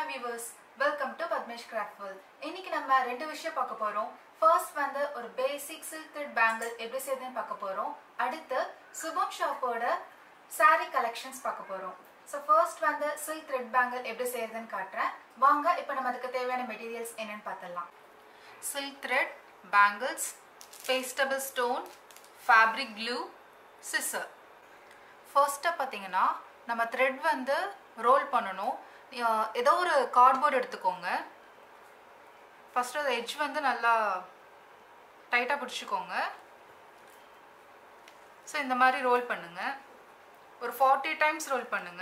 hi viewers welcome to Padmesh craft world இன்னைக்கு நம்ம ரெண்டு விஷயம் பார்க்க போறோம் ஃபர்ஸ்ட் வந்து ஒரு பேசிக் சில்க் த்ரெட் பேங்கிள் எப்படி செய்யுதுன்னு பார்க்க போறோம் அடுத்து சுபம் ஷாப்போட saree கலெக்ஷன்ஸ் பார்க்க போறோம் ஸோ ஃபர்ஸ்ட் வந்து சில்க் த்ரெட் பேங்கிள் எப்படி செய்யறதுன்னு காட்டுறேன் வாங்க இப்போ நம்ம அதுக்கு தேவையான மெட்டீரியல்ஸ் என்னன்னு பார்த்துடலாம் silk thread bangles pastable stone fabric glue scissor ஃபர்ஸ்ட்டாக பார்த்தீங்கன்னா நம்ம த்ரெட் வந்து ரோல் பண்ணணும் அஹ் ஏதோ ஒரு கார்ட்போர்ட் எடுத்துக்கோங்க ஃபஸ்ட்டு அது எட்ஜ் வந்து நல்லா டைட்டாக பிடிச்சிக்கோங்க ஸோ இந்த மாதிரி ரோல் பண்ணுங்க ஒரு ஃபார்ட்டி டைம்ஸ் ரோல் பண்ணுங்க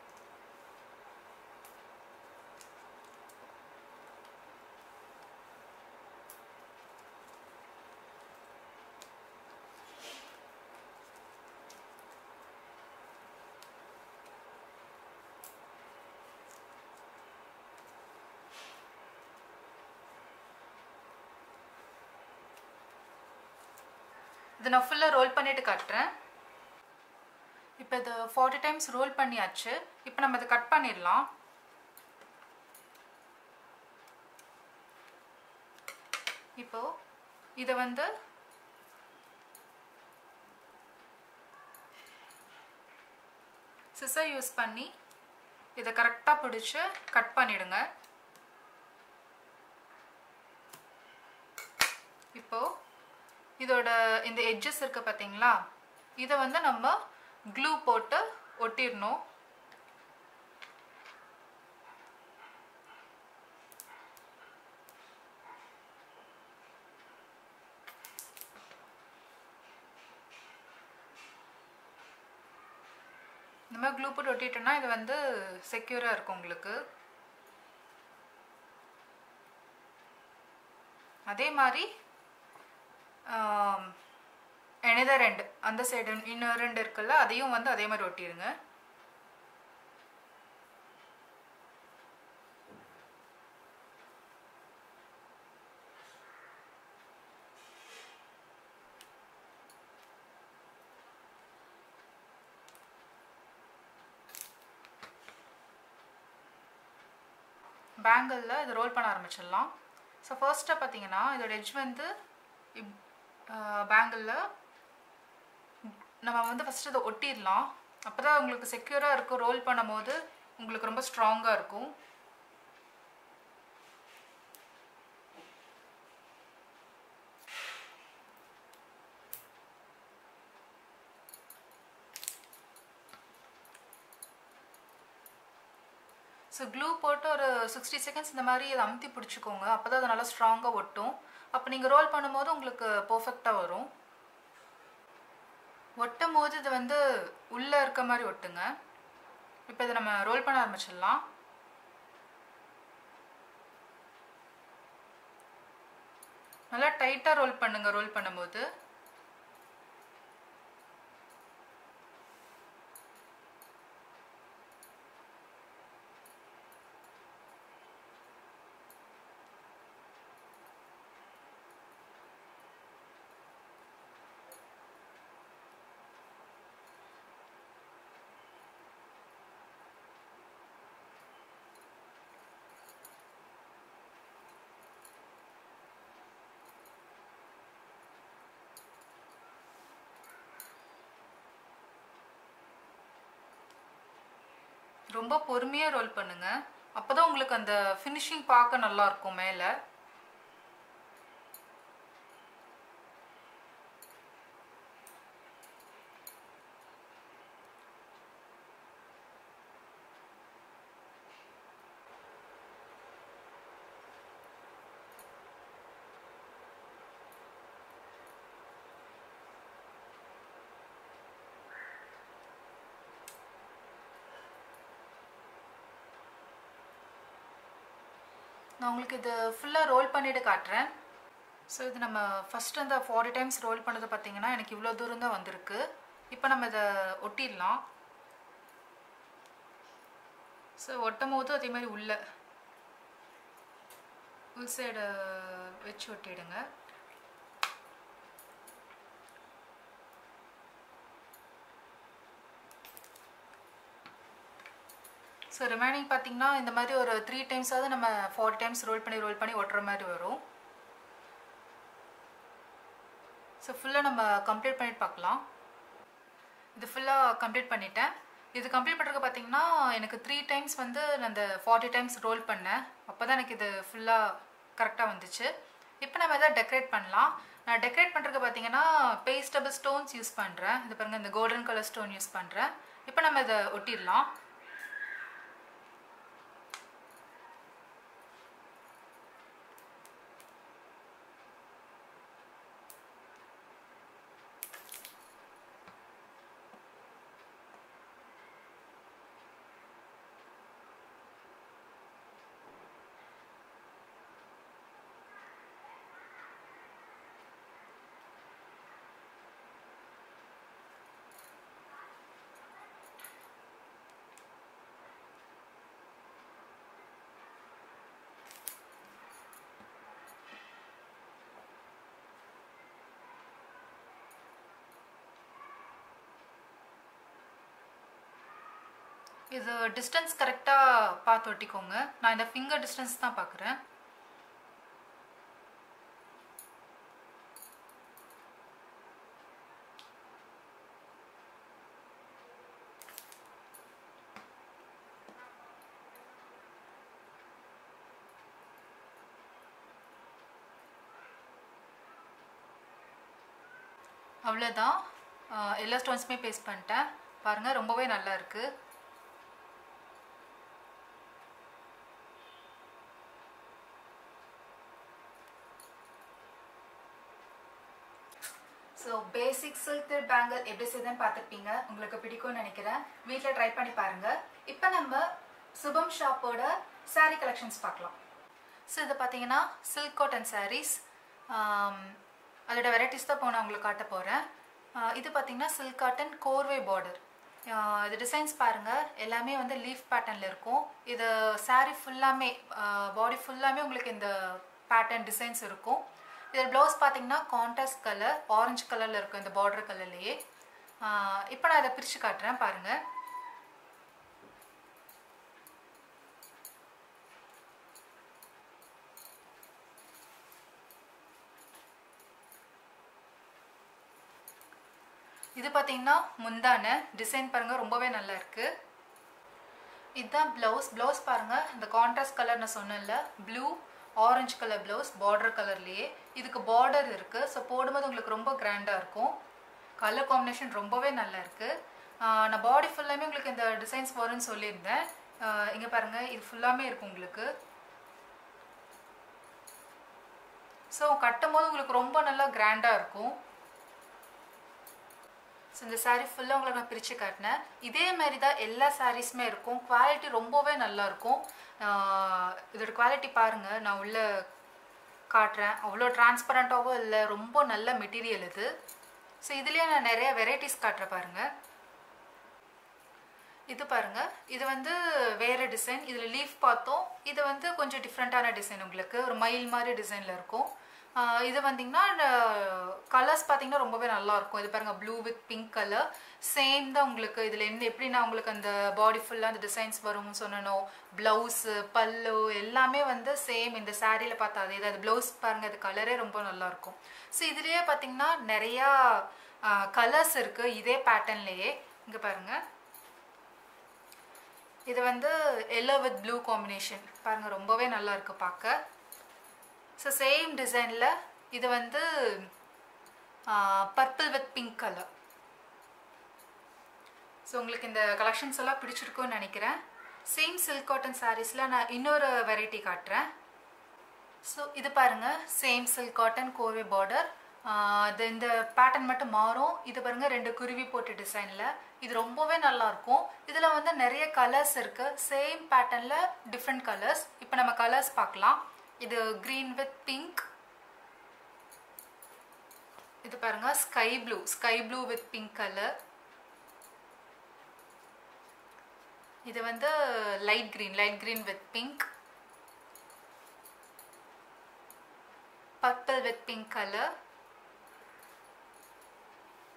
இதை நான் ஃபுல்லாக ரோல் பண்ணிட்டு காட்டுறேன் இப்போ இது ஃபார்ட்டி டைம்ஸ் ரோல் பண்ணியாச்சு இப்போ நம்ம இதை கட் பண்ணிடலாம் இப்போ இதை வந்து சிசர் யூஸ் பண்ணி இதை கரெக்டாக பிடிச்சி கட் பண்ணிடுங்க இப்போ இதோட இந்த எட்ஜஸ் இருக்கு பார்த்தீங்களா இதை வந்து நம்ம க்ளூ போட்டு ஒட்டிடணும் இந்த மாதிரி க்ளூ போட்டு ஒட்டிட்டோம்னா இது வந்து செக்யூராக இருக்கும் உங்களுக்கு அதே மாதிரி எனதர் ரெண்டு அந்த சைடு இன்னொரு ரெண்டு இருக்குல்ல அதையும் வந்து அதே மாதிரி ஒட்டிடுங்க பேங்கிளில் இது ரோல் பண்ண ஆரம்பிச்சிடலாம் ஸோ ஃபர்ஸ்ட்டாக பார்த்தீங்கன்னா இதோட எட்ஜ் வந்து இப் பேங்கிளில் நம்ம வந்து ஃபஸ்ட்டு இதை ஒட்டிடலாம் அப்போ தான் உங்களுக்கு செக்யூராக இருக்கும் ரோல் பண்ணும் போது உங்களுக்கு ரொம்ப ஸ்ட்ராங்காக இருக்கும் ஸோ க்ளூ போட்டு ஒரு சிக்ஸ்டி செகண்ட்ஸ் இந்த மாதிரி அதை அமுத்தி பிடிச்சிக்கோங்க அப்போ தான் அது நல்லா ஸ்ட்ராங்காக ஒட்டும் அப்போ நீங்கள் ரோல் பண்ணும்போது உங்களுக்கு பர்ஃபெக்டாக வரும் ஒட்டும் போது இது வந்து உள்ளே இருக்க மாதிரி ஒட்டுங்க இப்போ இதை நம்ம ரோல் பண்ண ஆரம்பிச்சிடலாம் நல்லா டைட்டாக ரோல் பண்ணுங்க ரோல் பண்ணும்போது ரொம்ப பொறுமையாக ரோல் பண்ணுங்க அப்போ தான் உங்களுக்கு அந்த ஃபினிஷிங் பார்க்க நல்லா இருக்கும் மேலே நான் உங்களுக்கு இது ஃபுல்லாக ரோல் பண்ணிட்டு காட்டுறேன் ஸோ இது நம்ம ஃபஸ்ட் அந்த ஃபார்ட்டி டைம்ஸ் ரோல் பண்ணது பார்த்தீங்கன்னா எனக்கு இவ்வளோ தூரம் தான் வந்திருக்கு இப்போ நம்ம இதை ஒட்டிடலாம் ஸோ ஒட்டும் போது அதே மாதிரி உள்ள உள் சைடு வச்சு ஒட்டிடுங்க ஸோ ரிமைனிங் பார்த்தீங்கன்னா இந்த மாதிரி ஒரு த்ரீ டைம்ஸாவது நம்ம ஃபார்ட்டி டைம்ஸ் ரோல் பண்ணி ரோல் பண்ணி ஒட்டுற மாதிரி வரும் ஸோ ஃபுல்லாக நம்ம கம்ப்ளீட் பண்ணிட்டு பார்க்கலாம் இது ஃபுல்லாக கம்ப்ளீட் பண்ணிட்டேன் இது கம்ப்ளீட் பண்ணுறதுக்கு பார்த்தீங்கன்னா எனக்கு த்ரீ டைம்ஸ் வந்து நான் அந்த ஃபார்ட்டி டைம்ஸ் ரோல் பண்ணேன் அப்போ தான் எனக்கு இது ஃபுல்லாக கரெக்டாக வந்துச்சு இப்போ நம்ம எதாவது டெக்கரேட் பண்ணலாம் நான் டெக்கரேட் பண்ணுறதுக்கு பார்த்தீங்கன்னா பேஸ்டபிள் ஸ்டோன்ஸ் யூஸ் பண்ணுறேன் இது பாருங்கள் இந்த கோல்டன் கலர் ஸ்டோன் யூஸ் பண்ணுறேன் இப்போ நம்ம இதை ஒட்டிடலாம் இது டிஸ்டன்ஸ் கரெக்டாக பார்த்து ஒட்டிக்கோங்க நான் இந்த ஃபிங்கர் டிஸ்டன்ஸ் தான் பார்க்குறேன் அவ்வளோதான் எல்லா ஸ்டோன்ஸுமே பேஸ்ட் பண்ணிட்டேன் பாருங்கள் ரொம்பவே நல்லா இருக்குது ஸோ பேசிக் சில்க் பேங்கிள் எப்படி செய்யுதுன்னு பார்த்துருப்பீங்க உங்களுக்கு பிடிக்கும்னு நினைக்கிறேன் வீட்டில் ட்ரை பண்ணி பாருங்க இப்போ நம்ம சுபம் ஷாப்போட saree கலெக்ஷன்ஸ் பார்க்கலாம் ஸோ இது பார்த்தீங்கன்னா சில்க் காட்டன் சாரீஸ் அதோட வெரைட்டிஸ் தான் இப்போ நான் உங்களுக்கு காட்ட போகிறேன் இது பார்த்தீங்கன்னா சில்க் காட்டன் கோர்வே பார்டர் இது டிசைன்ஸ் பாருங்கள் எல்லாமே வந்து லீஃப் பேட்டர்னில் இருக்கும் இது saree ஃபுல்லாமே பாடி ஃபுல்லாமே உங்களுக்கு இந்த பேட்டர்ன் டிசைன்ஸ் இருக்கும் இதில் ப்ளவுஸ் பார்த்தீங்கன்னா கான்ட்ராஸ்ட் கலர் ஆரஞ்சு கலரில் இருக்கும் இந்த பார்டர் கலர்லேயே இப்போ நான் இதை பிரித்து காட்டுறேன் பாருங்கள் இது பார்த்தீங்கன்னா முந்தான டிசைன் பாருங்கள் ரொம்பவே நல்லா இருக்குது இதுதான் ப்ளவுஸ் ப்ளவுஸ் பாருங்கள் இந்த கான்ட்ராஸ்ட் கலர் நான் சொன்னேன்ல blue orange colour blouse border கலர்லேயே இதுக்கு பார்டர் இருக்குது ஸோ போடும்போது உங்களுக்கு ரொம்ப கிராண்டாக இருக்கும் கலர் காம்பினேஷன் ரொம்பவே நல்லா இருக்குது நான் பாடி ஃபுல்லாமே உங்களுக்கு இந்த டிசைன்ஸ் வரும்னு சொல்லியிருந்தேன் இங்கே பாருங்கள் இது ஃபுல்லாமே இருக்கும் உங்களுக்கு ஸோ கட்டும் போது உங்களுக்கு ரொம்ப நல்லா கிராண்டாக இருக்கும் ஸோ இந்த சாரீ ஃபுல்லாக உங்களுக்கு நான் பிரித்து காட்டினேன் இதே மாதிரி தான் எல்லா சாரீஸுமே இருக்கும் குவாலிட்டி ரொம்பவே நல்லா இருக்கும் இதோட குவாலிட்டி பாருங்கள் நான் உள்ள காட்டுறேன் அவ்வளோ டிரான்ஸ்பரண்ட்டாகவும் இல்லை ரொம்ப நல்ல மெட்டீரியல் இது ஸோ இதுலேயே நான் நிறைய வெரைட்டிஸ் காட்டுறேன் பாருங்கள் இது பாருங்க இது வந்து வேற டிசைன் இதில் லீஃப் பார்த்தோம் இது வந்து கொஞ்சம் டிஃப்ரெண்ட்டான டிசைன் உங்களுக்கு ஒரு மயில் மாதிரி டிசைனில் இருக்கும் இது வந்தீங்கன்னா கலர்ஸ் பார்த்தீங்கன்னா ரொம்பவே நல்லா இருக்கும் இது பாருங்க blue with pink colour same தான் உங்களுக்கு இதில் எந்த எப்படி நான் உங்களுக்கு அந்த பாடி ஃபுல்லாக அந்த டிசைன்ஸ் வரும்னு சொன்னனோ ப்ளவுஸு பல்லு எல்லாமே வந்து சேம் இந்த சாரியில் பார்த்தா அதே அது ப்ளவுஸ் பாருங்க அது கலரே ரொம்ப நல்லா இருக்கும் ஸோ இதுலேயே பார்த்தீங்கன்னா நிறையா கலர்ஸ் இருக்குது இதே பேட்டர்ன்லேயே இங்கே பாருங்கள் இது வந்து எல்லோ வித் ப்ளூ காம்பினேஷன் பாருங்கள் ரொம்பவே நல்லா இருக்குது பார்க்க ஸோ சேம் டிசைனில் இது வந்து purple with pink colour so உங்களுக்கு இந்த கலெக்ஷன்ஸ் எல்லாம் பிடிச்சிருக்கும்னு நினைக்கிறேன் சேம் சில்க் காட்டன் சாரீஸில் நான் இன்னொரு வெரைட்டி காட்டுறேன் ஸோ இது பாருங்கள் சேம் சில்க் காட்டன் கோர்வே பார்டர் இது இந்த பேட்டர்ன் மட்டும் மாறும் இது பாருங்க ரெண்டு குருவி போட்ட டிசைனில் இது ரொம்பவே நல்லா இருக்கும் இதில் வந்து நிறைய கலர்ஸ் இருக்கு சேம் பேட்டர்னில் டிஃப்ரெண்ட் கலர்ஸ் இப்போ நம்ம கலர்ஸ் பார்க்கலாம் இது க்ரீன் வித் பிங்க் இது பாருங்க sky blue sky blue with pink colour இது வந்து light green light green with pink purple with pink colour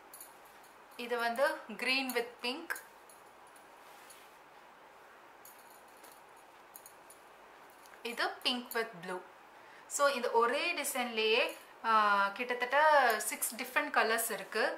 இது வந்து க்ரீன் வித் பிங்க் இது பிங்க் வித் ப்ளூ ஸோ இந்த ஒரே டிசைன்லேயே கிட்டத்தட்ட சிக்ஸ் டிஃப்ரெண்ட் கலர்ஸ் இருக்குது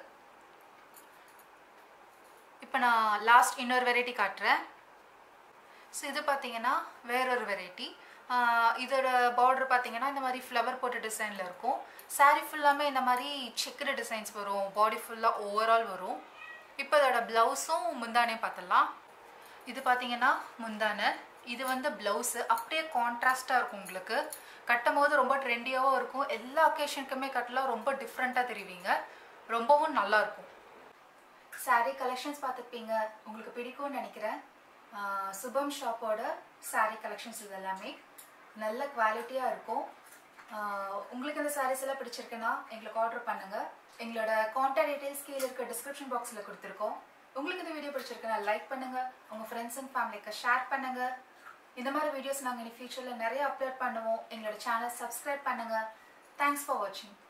இப்போ நான் லாஸ்ட் இன்னொரு வெரைட்டி காட்டுறேன் ஸோ இது பார்த்தீங்கன்னா வேறொரு வெரைட்டி இதோட பார்டர் பார்த்தீங்கன்னா இந்த மாதிரி ஃப்ளவர் போட்ட டிசைனில் இருக்கும் சாரீ ஃபுல்லாமே இந்த மாதிரி செக்குடு டிசைன்ஸ் வரும் பாடி ஃபுல்லாக ஓவரால் வரும் இப்போ இதோட ப்ளவுஸும் முந்தானையும் பார்த்துடலாம் இது பார்த்தீங்கன்னா முந்தானை இது வந்து ப்ளவுஸு அப்படியே கான்ட்ராஸ்டாக இருக்கும் உங்களுக்கு கட்டும் போது ரொம்ப ட்ரெண்டியாகவும் இருக்கும் எல்லா அக்கேஷனுக்குமே கட்டலாம் ரொம்ப டிஃப்ரெண்ட்டாக தெரிவிங்க ரொம்பவும் நல்லா இருக்கும் சாரீ கலெக்ஷன்ஸ் பார்த்துருப்பீங்க உங்களுக்கு பிடிக்கும்னு நினைக்கிறேன் சுபம் ஷாப்போட சாரீ கலெக்ஷன்ஸ் இது எல்லாமே நல்ல குவாலிட்டியாக இருக்கும் உங்களுக்கு இந்த சாரீஸ் எல்லாம் பிடிச்சிருக்குன்னா எங்களுக்கு ஆர்டர் பண்ணுங்கள் எங்களோட கான்டாக்ட் டீட்டெயில்ஸ் கீழே இருக்க டிஸ்கிரிப்ஷன் பாக்ஸில் கொடுத்துருக்கோம் உங்களுக்கு இந்த வீடியோ பிடிச்சிருக்குன்னா லைக் பண்ணுங்கள் உங்கள் ஃப்ரெண்ட்ஸ் அண்ட் ஃபேமிலிக்கு ஷேர் பண்ணுங்கள் இந்த மாதிரி வீடியோஸ் நாங்கள் இனி ஃபியூச்சரில் நிறைய அப்லோட் பண்ணுவோம் எங்களோட சேனல் சப்ஸ்கிரைப் பண்ணுங்கள் தேங்க்ஸ் ஃபார் வாட்சிங்